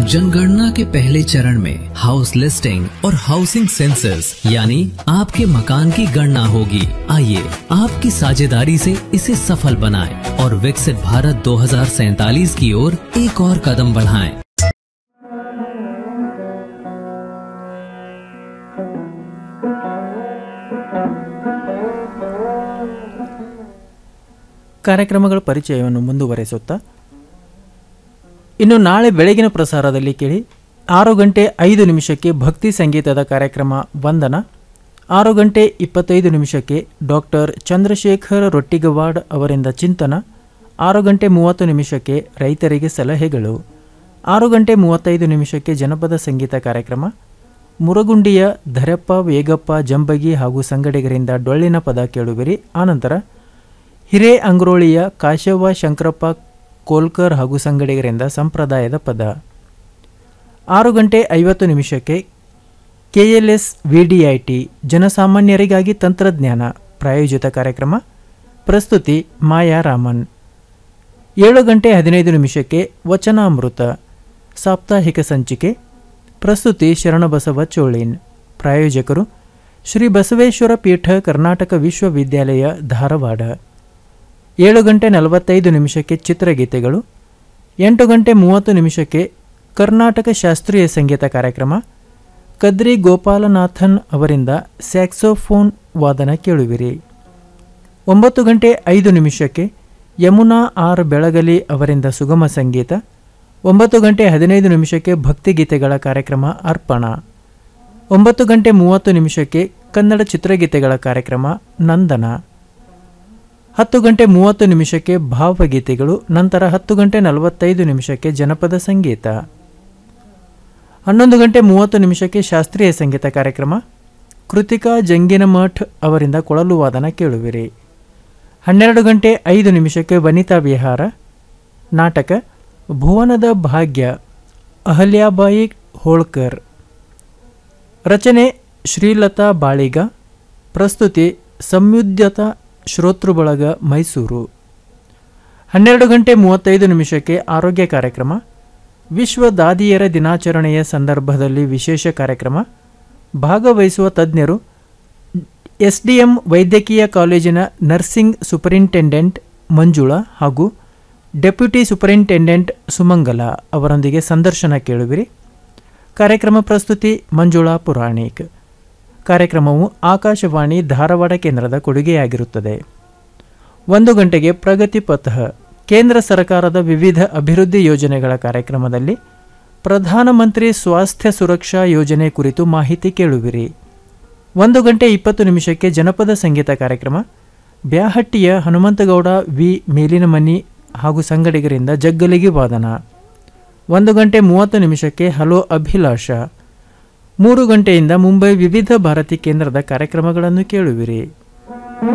जनगणना के पहले चरण में हाउस लिस्टिंग और हाउसिंग सेंसस यानी आपके मकान की गणना होगी आइए आपकी साझेदारी से इसे सफल बनाएं और विकसित भारत 2047 की ओर एक और कदम बढ़ाएं। ಕಾರ್ಯಕ್ರಮಗಳ ಪರಿಚಯವನ್ನು ಮುಂದುವರೆಸುತ್ತಾ ಇನ್ನು ನಾಳೆ ಬೆಳಗಿನ ಪ್ರಸಾರದಲ್ಲಿ ಕೇಳಿ ಆರು ಗಂಟೆ ಐದು ನಿಮಿಷಕ್ಕೆ ಭಕ್ತಿ ಸಂಗೀತದ ಕಾರ್ಯಕ್ರಮ ವಂದನ ಆರು ಗಂಟೆ ಇಪ್ಪತ್ತೈದು ನಿಮಿಷಕ್ಕೆ ಡಾಕ್ಟರ್ ಚಂದ್ರಶೇಖರ್ ರೊಟ್ಟಿಗವಾಡ್ ಅವರಿಂದ ಚಿಂತನ ಆರು ಗಂಟೆ ಮೂವತ್ತು ನಿಮಿಷಕ್ಕೆ ರೈತರಿಗೆ ಸಲಹೆಗಳು ಆರು ಗಂಟೆ ಮೂವತ್ತೈದು ನಿಮಿಷಕ್ಕೆ ಜನಪದ ಸಂಗೀತ ಕಾರ್ಯಕ್ರಮ ಮುರಗುಂಡಿಯ ಧರಪ್ಪ ವೇಗಪ್ಪ ಜಂಬಗಿ ಹಾಗೂ ಸಂಗಡಿಗರಿಂದ ಡೊಳ್ಳಿನ ಪದ ಕೇಳುವಿರಿ ಆನಂತರ ಹಿರೇ ಅಂಗ್ರೋಳಿಯ ಕಾಶವ್ವ ಶಂಕರಪ್ಪ ಕೋಲ್ಕರ್ ಹಾಗೂ ಸಂಗಡಿಗರಿಂದ ಸಂಪ್ರದಾಯದ ಪದ ಆರು ಗಂಟೆ ಐವತ್ತು ನಿಮಿಷಕ್ಕೆ ಕೆಎಲ್ಎಸ್ ವಿಡಿಐಟಿ ಜನಸಾಮಾನ್ಯರಿಗಾಗಿ ತಂತ್ರಜ್ಞಾನ ಪ್ರಾಯೋಜಿತ ಕಾರ್ಯಕ್ರಮ ಪ್ರಸ್ತುತಿ ಮಾಯಾ ರಾಮನ್ ಏಳು ಗಂಟೆ ಹದಿನೈದು ನಿಮಿಷಕ್ಕೆ ವಚನಾಮೃತ ಸಾಪ್ತಾಹಿಕ ಸಂಚಿಕೆ ಪ್ರಸ್ತುತಿ ಶರಣಬಸವ ಚೋಳಿನ್ ಪ್ರಾಯೋಜಕರು ಶ್ರೀ ಬಸವೇಶ್ವರ ಪೀಠ ಕರ್ನಾಟಕ ವಿಶ್ವವಿದ್ಯಾಲಯ ಧಾರವಾಡ ಏಳು ಗಂಟೆ ನಲವತ್ತೈದು ನಿಮಿಷಕ್ಕೆ ಚಿತ್ರಗೀತೆಗಳು ಎಂಟು ಗಂಟೆ ಮೂವತ್ತು ನಿಮಿಷಕ್ಕೆ ಕರ್ನಾಟಕ ಶಾಸ್ತ್ರೀಯ ಸಂಗೀತ ಕಾರ್ಯಕ್ರಮ ಕದ್ರಿ ಗೋಪಾಲನಾಥನ್ ಅವರಿಂದ ಸ್ಯಾಕ್ಸೋಫೋನ್ ವಾದನ ಕೇಳುವಿರಿ ಒಂಬತ್ತು ಗಂಟೆ ಐದು ನಿಮಿಷಕ್ಕೆ ಯಮುನಾ ಆರ್ ಬೆಳಗಲಿ ಅವರಿಂದ ಸುಗಮ ಸಂಗೀತ ಒಂಬತ್ತು ಗಂಟೆ ಹದಿನೈದು ನಿಮಿಷಕ್ಕೆ ಭಕ್ತಿಗೀತೆಗಳ ಕಾರ್ಯಕ್ರಮ ಅರ್ಪಣ ಒಂಬತ್ತು ಗಂಟೆ ಮೂವತ್ತು ನಿಮಿಷಕ್ಕೆ ಕನ್ನಡ ಚಿತ್ರಗೀತೆಗಳ ಕಾರ್ಯಕ್ರಮ ನಂದನ ಹತ್ತು ಗಂಟೆ ಮೂವತ್ತು ನಿಮಿಷಕ್ಕೆ ಭಾವಗೀತೆಗಳು ನಂತರ ಹತ್ತು ಗಂಟೆ ನಲವತ್ತೈದು ನಿಮಿಷಕ್ಕೆ ಜನಪದ ಸಂಗೀತ ಹನ್ನೊಂದು ಗಂಟೆ ಮೂವತ್ತು ನಿಮಿಷಕ್ಕೆ ಶಾಸ್ತ್ರೀಯ ಸಂಗೀತ ಕಾರ್ಯಕ್ರಮ ಕೃತಿಕಾ ಜಂಗಿನಮಠ್ ಅವರಿಂದ ಕೊಳಲು ವಾದನ ಕೇಳುವಿರಿ ಹನ್ನೆರಡು ಗಂಟೆ ಐದು ನಿಮಿಷಕ್ಕೆ ವನಿತಾ ವಿಹಾರ ನಾಟಕ ಭುವನದ ಭಾಗ್ಯ ಅಹಲ್ಯಾಬಾಯಿ ಹೋಳ್ಕರ್ ರಚನೆ ಶ್ರೀಲತಾ ಬಾಳಿಗ ಪ್ರಸ್ತುತಿ ಸಂಯುದ್ಯತ ಶ್ರೋತೃಬಳಗ ಮೈಸೂರು ಹನ್ನೆರಡು ಗಂಟೆ ಮೂವತ್ತೈದು ನಿಮಿಷಕ್ಕೆ ಆರೋಗ್ಯ ಕಾರ್ಯಕ್ರಮ ವಿಶ್ವ ದಾದಿಯರ ದಿನಾಚರಣೆಯ ಸಂದರ್ಭದಲ್ಲಿ ವಿಶೇಷ ಕಾರ್ಯಕ್ರಮ ಭಾಗವಹಿಸುವ ತಜ್ಞರು ಎಸ್ಡಿಎಂ ವೈದ್ಯಕೀಯ ಕಾಲೇಜಿನ ನರ್ಸಿಂಗ್ ಸೂಪರಿಂಟೆಂಡೆಂಟ್ ಮಂಜುಳಾ ಹಾಗೂ ಡೆಪ್ಯೂಟಿ ಸೂಪರಿಂಟೆಂಡೆಂಟ್ ಸುಮಂಗಲ ಅವರೊಂದಿಗೆ ಸಂದರ್ಶನ ಕೇಳುವಿರಿ ಕಾರ್ಯಕ್ರಮ ಪ್ರಸ್ತುತಿ ಮಂಜುಳಾ ಪುರಾಣಿಕ್ ಕಾರ್ಯಕ್ರಮವು ಆಕಾಶವಾಣಿ ಧಾರವಾಡ ಕೇಂದ್ರದ ಕೊಡುಗೆಯಾಗಿರುತ್ತದೆ ಒಂದು ಗಂಟೆಗೆ ಪ್ರಗತಿ ಪಥ ಕೇಂದ್ರ ಸರ್ಕಾರದ ವಿವಿಧ ಅಭಿವೃದ್ಧಿ ಯೋಜನೆಗಳ ಕಾರ್ಯಕ್ರಮದಲ್ಲಿ ಪ್ರಧಾನಮಂತ್ರಿ ಸ್ವಾಸ್ಥ್ಯ ಸುರಕ್ಷಾ ಯೋಜನೆ ಕುರಿತು ಮಾಹಿತಿ ಕೇಳುವಿರಿ ಒಂದು ಗಂಟೆ ಇಪ್ಪತ್ತು ನಿಮಿಷಕ್ಕೆ ಜನಪದ ಸಂಗೀತ ಕಾರ್ಯಕ್ರಮ ಬ್ಯಾಹಟ್ಟಿಯ ಹನುಮಂತಗೌಡ ವಿ ಮೇಲಿನಮನಿ ಹಾಗೂ ಸಂಗಡಿಗರಿಂದ ಜಗ್ಗಲಿಗೆ ವಾದನ ಒಂದು ಗಂಟೆ ಮೂವತ್ತು ನಿಮಿಷಕ್ಕೆ ಹಲೋ ಅಭಿಲಾಷ ಮೂರು ಗಂಟೆಯಿಂದ ಮುಂಬೈ ವಿವಿಧ ಭಾರತಿ ಕೇಂದ್ರದ ಕಾರ್ಯಕ್ರಮಗಳನ್ನು ಕೇಳುವಿರಿ